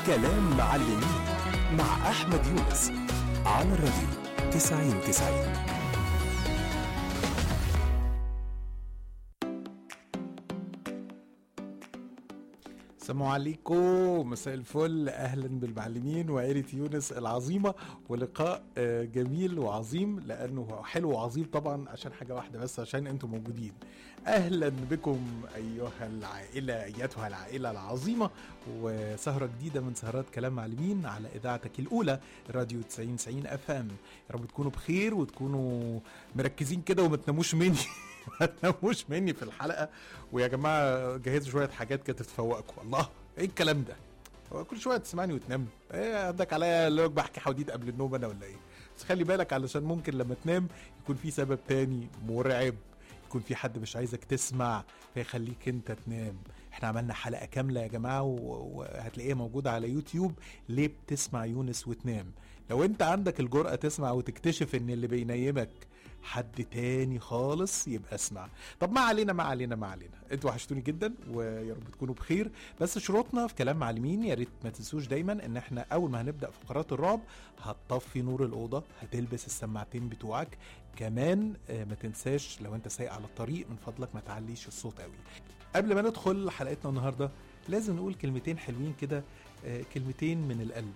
كلام معلمين مع أحمد يونس على الراديو 90 90 السلام عليكم مساء الفل اهلا بالمعلمين وعائله يونس العظيمه ولقاء آه، جميل وعظيم لانه حلو وعظيم طبعا عشان حاجه واحده بس عشان انتم موجودين اهلا بكم ايها العائله ايتها العائله العظيمه وسهره جديده من سهرات كلام معلمين على اذاعتك الاولى راديو 90 90 اف ام يا رب تكونوا بخير وتكونوا مركزين كده وما تناموش مني ما تناموش مني في الحلقه ويا جماعه جهزوا شويه حاجات كده تفوقكم الله ايه الكلام ده هو كل شويه تسمعني وتنام ايه قصدك عليا اللي هو بحكي حواديت قبل النوم انا ولا ايه بس خلي بالك علشان ممكن لما تنام يكون في سبب تاني مرعب يكون في حد مش عايزك تسمع فيخليك انت تنام احنا عملنا حلقه كامله يا جماعه و- وهتلاقيها موجوده على يوتيوب ليه بتسمع يونس وتنام لو انت عندك الجرأة تسمع وتكتشف ان اللي بينيمك حد تاني خالص يبقى اسمع طب ما علينا ما علينا ما علينا انتوا وحشتوني جدا ويا رب تكونوا بخير بس شروطنا في كلام معلمين يا ريت ما تنسوش دايما ان احنا اول ما هنبدا فقرات الرعب هتطفي نور الاوضه هتلبس السماعتين بتوعك كمان آه، ما تنساش لو انت سايق على الطريق من فضلك ما تعليش الصوت قوي قبل ما ندخل حلقتنا النهارده لازم نقول كلمتين حلوين كده آه، كلمتين من القلب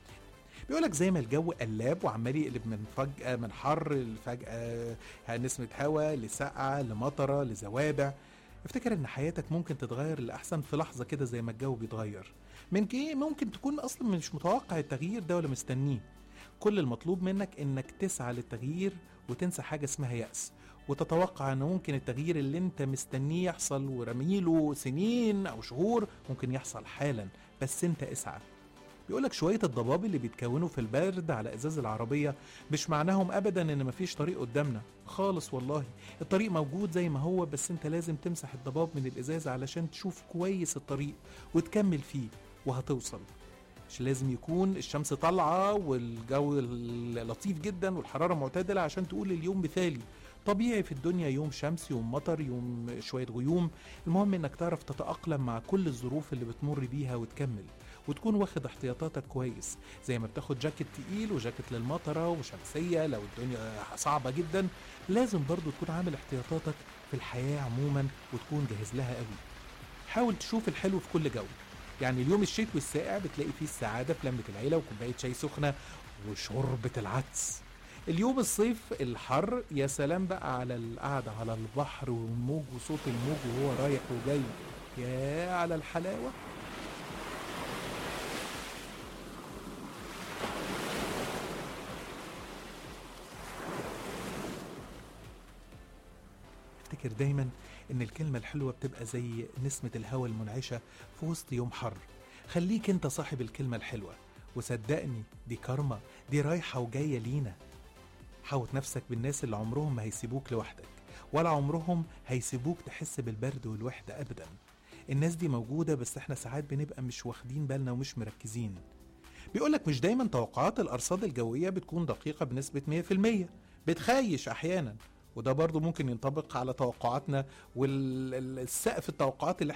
بيقولك زي ما الجو قلاب وعمال يقلب من فجأة من حر لفجأة نسمة هوا لسقعة لمطرة لزوابع افتكر ان حياتك ممكن تتغير لأحسن في لحظة كده زي ما الجو بيتغير من كي ممكن تكون اصلا مش متوقع التغيير ده ولا مستنيه كل المطلوب منك انك تسعى للتغيير وتنسى حاجة اسمها يأس وتتوقع ان ممكن التغيير اللي انت مستنيه يحصل ورميله سنين او شهور ممكن يحصل حالا بس انت اسعى بيقولك شوية الضباب اللي بيتكونوا في البرد على ازاز العربية مش معناهم ابدا ان مفيش طريق قدامنا خالص والله الطريق موجود زي ما هو بس انت لازم تمسح الضباب من الازاز علشان تشوف كويس الطريق وتكمل فيه وهتوصل مش لازم يكون الشمس طالعة والجو لطيف جدا والحرارة معتدلة عشان تقول اليوم مثالي طبيعي في الدنيا يوم شمس يوم مطر يوم شوية غيوم المهم انك تعرف تتأقلم مع كل الظروف اللي بتمر بيها وتكمل وتكون واخد احتياطاتك كويس زي ما بتاخد جاكيت تقيل وجاكيت للمطرة وشمسية لو الدنيا صعبة جدا لازم برضو تكون عامل احتياطاتك في الحياة عموما وتكون جاهز لها قوي حاول تشوف الحلو في كل جو يعني اليوم الشتوي الساقع بتلاقي فيه السعادة في لمة العيلة وكوباية شاي سخنة وشوربة العدس اليوم الصيف الحر يا سلام بقى على القعدة على البحر والموج وصوت الموج وهو رايح وجاي يا على الحلاوة افتكر دايما ان الكلمة الحلوة بتبقى زي نسمة الهواء المنعشة في وسط يوم حر خليك انت صاحب الكلمة الحلوة وصدقني دي كارما دي رايحة وجاية لينا حاوط نفسك بالناس اللي عمرهم ما هيسيبوك لوحدك ولا عمرهم هيسيبوك تحس بالبرد والوحدة أبدا الناس دي موجودة بس احنا ساعات بنبقى مش واخدين بالنا ومش مركزين بيقولك مش دايما توقعات الأرصاد الجوية بتكون دقيقة بنسبة 100% بتخيش أحيانا وده برضو ممكن ينطبق على توقعاتنا والسقف التوقعات اللي